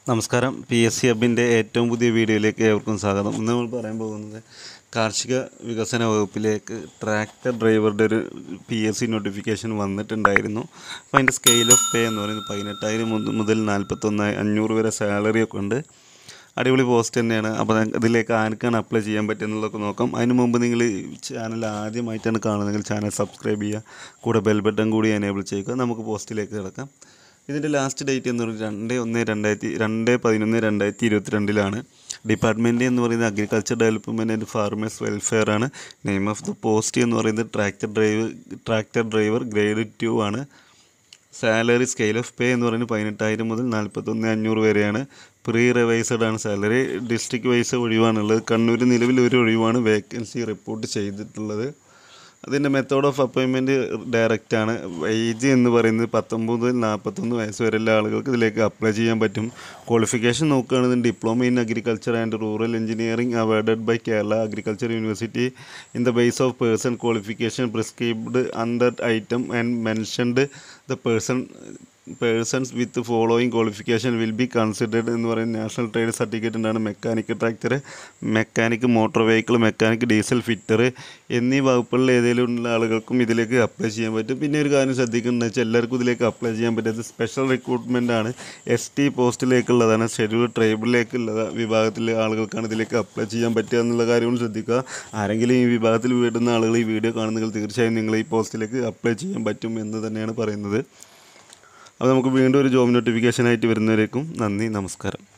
നമസ്കാരം P S C ഹബിൻ്റെ ഏറ്റവും പുതിയ വീഡിയോയിലേക്ക് ഏവർക്കും സ്വാഗതം ഇന്ന് നമ്മൾ പറയാൻ പോകുന്നത് കാർഷിക വികസന വകുപ്പിലേക്ക് ട്രാക്ടർ ഡ്രൈവറുടെ ഒരു പി എസ് സി നോട്ടിഫിക്കേഷൻ വന്നിട്ടുണ്ടായിരുന്നു അപ്പോൾ അതിൻ്റെ സ്കെയിൽ ഓഫ് പേ എന്ന് പറയുന്നത് പതിനെട്ടായിരം മുത- മുതൽ നാൽപ്പത്തൊന്ന് അഞ്ഞൂറ് വരെ സാലറി ഒക്കെ ഉണ്ട് അടിപൊളി പോസ്റ്റ് തന്നെയാണ് അപ്പോൾ ഇതിലേക്ക് ആർക്കാണ് അപ്ലൈ ചെയ്യാൻ പറ്റുന്നതൊക്കെ നോക്കാം അതിന് മുമ്പ് നിങ്ങൾ ചാനൽ ആദ്യമായിട്ടാണ് കാണുന്നതെങ്കിൽ ചാനൽ സബ്സ്ക്രൈബ് ചെയ്യുക കൂടെ ബെൽ ബട്ടൺ കൂടി എനേബിൾ ചെയ്യുക നമുക്ക് പോസ്റ്റിലേക്ക് കിടക്കാം ഇതിൻ്റെ ലാസ്റ്റ് ഡേറ്റ് എന്ന് പറയുന്നത് രണ്ട് ഒന്ന് രണ്ടായിരത്തി രണ്ട് പതിനൊന്ന് രണ്ടായിരത്തി ഇരുപത്തിരണ്ടിലാണ് ഡിപ്പാർട്ട്മെൻറ്റ് എന്ന് പറയുന്നത് agriculture development and farmers welfare ആണ് നെയിം ഓഫ് ദ പോസ്റ്റ് എന്ന് പറയുന്നത് tractor driver tractor driver grade two ആണ് സാലറി സ്കെയിൽ ഓഫ് പേ എന്ന് പറയുന്നത് പതിനെട്ടായിരം മുതൽ നാൽപ്പത്തൊന്ന് അഞ്ഞൂറ് വരെയാണ് പ്രീ റിവൈസഡ് ആണ് സാലറി ഡിസ്ട്രിക്ട് വൈസ് ഒഴിവാണുള്ളത് കണ്ണൂർ നിലവിൽ ഒരു ഒഴിവാണ് വേക്കൻസി റിപ്പോർട്ട് ചെയ്തിട്ടുള്ളത് അതിൻ്റെ മെത്തേഡ് ഓഫ് അപ്പോയിൻമെൻറ്റ് ഡയറക്റ്റ് ആണ് ഏജ് എന്ന് പറയുന്നത് പത്തൊമ്പത് മുതൽ നാൽപ്പത്തൊന്ന് വയസ്സ് വരെയുള്ള ആളുകൾക്ക് ഇതിലേക്ക് അപ്ലൈ ചെയ്യാൻ പറ്റും ക്വാളിഫിക്കേഷൻ നോക്കുകയാണെങ്കിൽ diploma in agriculture and rural engineering awarded by Kerala agriculture university in the base of person qualification prescribed under item and mentioned the person persons with following qualification will be considered എന്ന് പറയുന്ന national trade certificate ഉണ്ടാണ് mechanic tractor mechanic motor vehicle mechanic diesel fitter എന്നീ വകുപ്പുകളിൽ ഏതെങ്കിലും ഉള്ള ആളുകൾക്കും ഇതിലേക്ക് apply ചെയ്യാൻ പറ്റും പിന്നെ ഒരു കാര്യം ശ്രദ്ധിക്കേണ്ടത് വെച്ചാൽ എല്ലാവർക്കും ഇതിലേക്ക് അപ്ലൈ ചെയ്യാൻ പറ്റുന്നത് സ്പെഷ്യൽ റിക്രൂട്ട്മെൻ്റ് ആണ് എസ് ടി പോസ്റ്റിലേക്കുള്ളതാണ് ഷെഡ്യൂൾ ട്രൈബിലേക്കുള്ള വിഭാഗത്തിലെ ആളുകൾക്കാണ് ഇതിലേക്ക് അപ്ലൈ ചെയ്യാൻ പറ്റുക എന്നുള്ള കാര്യവും ശ്രദ്ധിക്കുക ആരെങ്കിലും ഈ വിഭാഗത്തിൽ വീടുന്ന ആളുകൾ ഈ വീഡിയോ കാണുന്നെങ്കിൽ തീർച്ചയായും നിങ്ങൾ ഈ പോസ്റ്റിലേക്ക് അപ്ലൈ ചെയ്യാൻ പറ്റും എന്ന് തന്നെയാണ് പറയുന്നത് അപ്പോൾ നമുക്ക് വീണ്ടും ഒരു ജോബ് നോട്ടിഫിക്കേഷനായിട്ട് വരുന്നവരേക്കും നന്ദി നമസ്കാരം